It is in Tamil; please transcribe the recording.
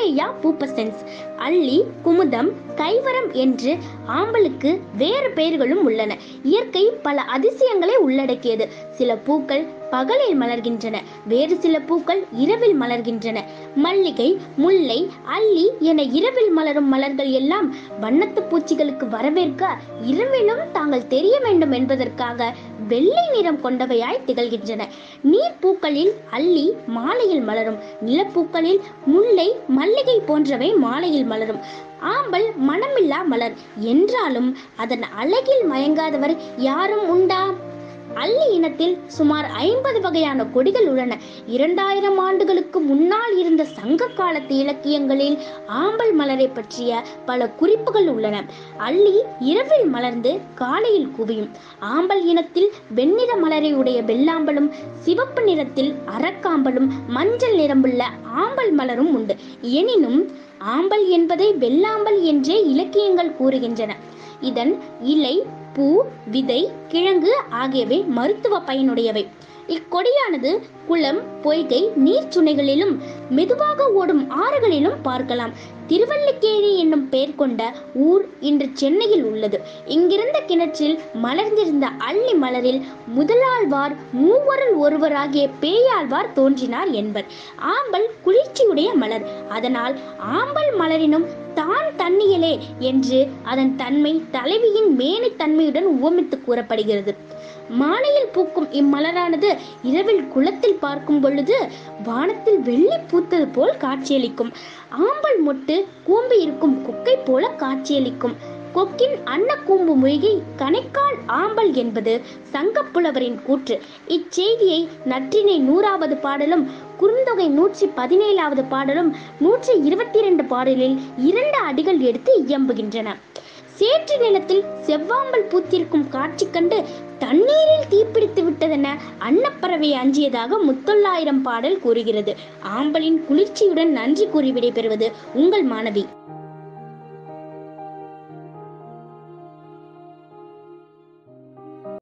அல்லேயா பூப்பசென்ஸ் அல்லி குமுதம் கைவரம் என்று ஆம்பலுக்கு வேறு பெயர்களும் உள்ளன இயற்கை பல அதிசயங்களை உள்ளடக்கியது சில பூக்கள் பகலில் மலர்கின்றன வேறு சில பூக்கள் இரவில் மலர்கின்றன மல்லிகை முல்லை அல்லி என இரவில் மலரும் மலர்கள் எல்லாம் வண்ணத்து பூச்சிகளுக்கு வரவேற்க இரவிலும் தாங்கள் தெரிய வேண்டும் என்பதற்காக வெள்ளை நிறம் கொண்டவையாய் திகழ்கின்றன நீர் பூக்களில் அல்லி மாலையில் மலரும் நிலப்பூக்களில் முல்லை மல்லிகை போன்றவை மாலையில் மலரும் ஆம்பல் மனமில்லா மலர் என்றாலும் அதன் அழகில் மயங்காதவர் யாரும் உண்டா அல்லி இனத்தில் சுமார் ஐம்பது வகையான கொடிகள் உள்ளன இரண்டாயிரம் ஆண்டுகளுக்கு முன்னால் இருந்த சங்க காலத்து இலக்கியங்களில் ஆம்பல் மலரை பற்றிய பல குறிப்புகள் உள்ளன அல்லி இரவில் மலர்ந்து காலையில் குவியும் ஆம்பல் இனத்தில் வெண்ணிற மலரை உடைய வெள்ளாம்பலும் சிவப்பு நிறத்தில் அரக்காம்பலும் மஞ்சள் நிறமுள்ள ஆம்பல் மலரும் உண்டு எனினும் ஆம்பல் என்பதை வெள்ளாம்பல் என்றே இலக்கியங்கள் கூறுகின்றன இதன் இலை பூ விதை கிழங்கு ஆகியவை மருத்துவ பயனுடையவை இக்கொடியானது குளம் பொய்கை நீர்ச்சுனைகளிலும் மெதுவாக ஓடும் ஆறுகளிலும் பார்க்கலாம் திருவல்லிக்கேணி என்னும் பெயர் கொண்ட ஊர் இன்று சென்னையில் உள்ளது இங்கிருந்த கிணற்றில் மலர்ந்திருந்த அள்ளி மலரில் முதலாழ்வார் மூவரில் ஒருவராகிய பேயாழ்வார் தோன்றினார் என்பர் ஆம்பல் குளிர்ச்சியுடைய மலர் அதனால் ஆம்பல் மலரினும் தான் தன்னியலே என்று அதன் தன்மை தலைவியின் மேனி தன்மையுடன் உவமித்து கூறப்படுகிறது மாலையில் பூக்கும் இம்மலரானது இரவில் குளத்தில் பார்க்கும் பொழுது வானத்தில் வெள்ளி பூத்தது போல் காட்சியளிக்கும் ஆம்பல் மொட்டு கூம்பு இருக்கும் கொக்கை போல காட்சியளிக்கும் கொக்கின் அன்னக்கூம்பு மொழிகை கணைக்கால் ஆம்பல் என்பது சங்கப்புலவரின் கூற்று இச்செய்தியை நற்றினை நூறாவது பாடலும் குறுந்தொகை நூற்றி பதினேழாவது பாடலும் நூற்றி இருபத்தி இரண்டு பாடலில் இரண்டு அடிகள் எடுத்து இயம்புகின்றன சேற்று நிலத்தில் செவ்வாம்பல் பூத்திருக்கும் காட்சி கண்டு தண்ணீரில் தீப்பிடித்து விட்டதென அன்னப்பறவை அஞ்சியதாக முத்தொள்ளாயிரம் பாடல் கூறுகிறது ஆம்பலின் குளிர்ச்சியுடன் நன்றி கூறி விடைபெறுவது உங்கள் மாணவி